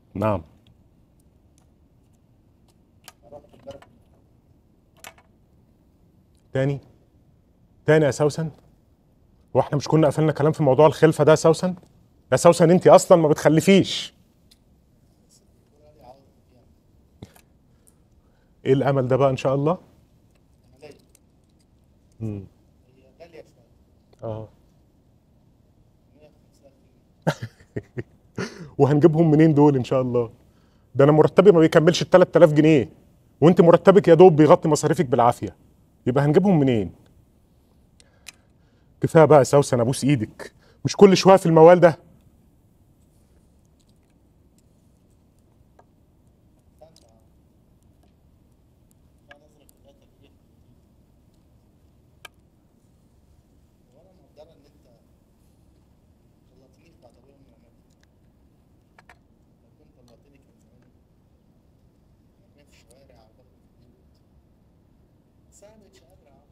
نعم تاني تاني يا سوسن واحنا مش كنا قفلنا كلام في موضوع الخلفه ده يا سوسن يا سوسن انت اصلا ما بتخلفيش ايه الامل ده بقى ان شاء الله امم اه وهنجيبهم منين دول ان شاء الله ده انا مرتبي ما بيكملش ال 3000 جنيه وانت مرتبك يا دوب بيغطي مصاريفك بالعافيه يبقى هنجيبهم منين كفايه بقى يا سوسن ابوس ايدك مش كل شويه في الموال ده وانا مقدرة ان انت طلعتني بعد ابويا وامي وماتوا لو كنت طلعتني كان زماني مرمية في الشوارع عبال في البيوت بس انا مبقتش قادر يا عم